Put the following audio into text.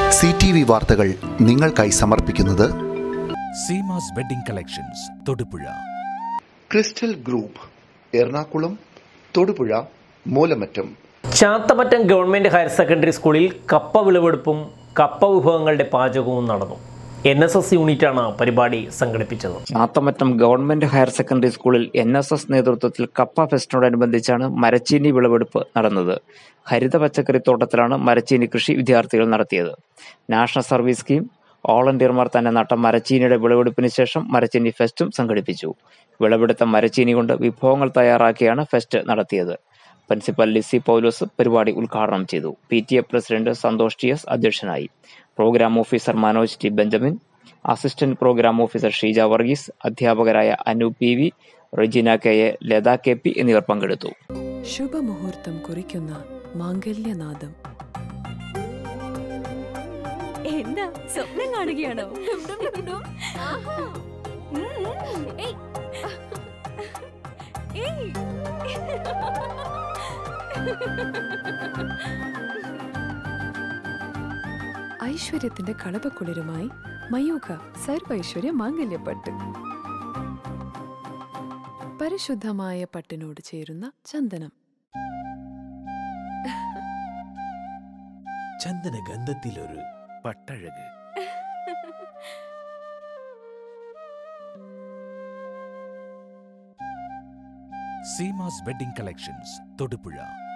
C T V വാർത്തകൾ നിങ്ങൾക്കായി സമർപ്പിക്കുന്നത് Seemas wedding collections Thodupuzha crystal group Ernakulam Thodupuzha Moolamattam Chathamattam government higher secondary സ്കൂളിൽ കപ്പ വിളവെടുപ്പും കപ്പ വിഭവങ്ങളുടെ പാചകവും നടന്നു എൻ എസ് എസ് യൂണിറ്റാണ് പരിപാടി സംഘടിപ്പിച്ചത് ചാത്തമറ്റം ഗവൺമെന്റ് ഹയർ സെക്കൻഡറി സ്കൂളിൽ എൻ എസ് എസ് നേതൃത്വത്തിൽ കപ്പ ഫെസ്റ്റിനോടനുബന്ധിച്ചാണ് മരച്ചീനി വിളവെടുപ്പ് നടന്നത് ഹരിത പച്ചക്കറി തോട്ടത്തിലാണ് മരച്ചീനി കൃഷി വിദ്യാർത്ഥികൾ നടത്തിയത് നാഷണൽ സർവീസ് സ്കീം വോളണ്ടിയർമാർ തന്നെ നട്ട മരച്ചീനിയുടെ വിളവെടുപ്പിന് ശേഷം മരച്ചീനി ഫെസ്റ്റും സംഘടിപ്പിച്ചു വിളവെടുത്ത മരച്ചീനി കൊണ്ട് വിഭവങ്ങൾ തയ്യാറാക്കിയാണ് ഫെസ്റ്റ് നടത്തിയത് പ്രിൻസിപ്പൽ ലിസി പൗലോസ് പരിപാടി ഉദ്ഘാടനം ചെയ്തു P T A president Santhosh T S അധ്യക്ഷനായി programme officer Manoj T Benjamin assistant programme officer Sheeja Varghese അധ്യാപകരായ Anu P V Regina K A Latha K P എന്നിവർ പങ്കെടുത്തു ശുഭമുഹൂർത്തം കുറിക്കുന്ന മാംഗല്യനാദം എന്താ സ്വപ്നം കാണുകയാണോ ഏയ്. ഏയ്. ഐശ്വര്യത്തിന്റെ കളപക്കുളിരുമായി മയൂഖ സർവൈശ്വര്യ മാംഗല്യപ്പട്ട് പരിശുദ്ധമായ പട്ടിനോട് ചേരുന്ന ചന്ദനം ചന്ദന ഗന്ധത്തിലൊരു പട്ടഴക് സീമാസ് വെഡിംഗ് കളക്ഷൻസ് തൊടുപുഴ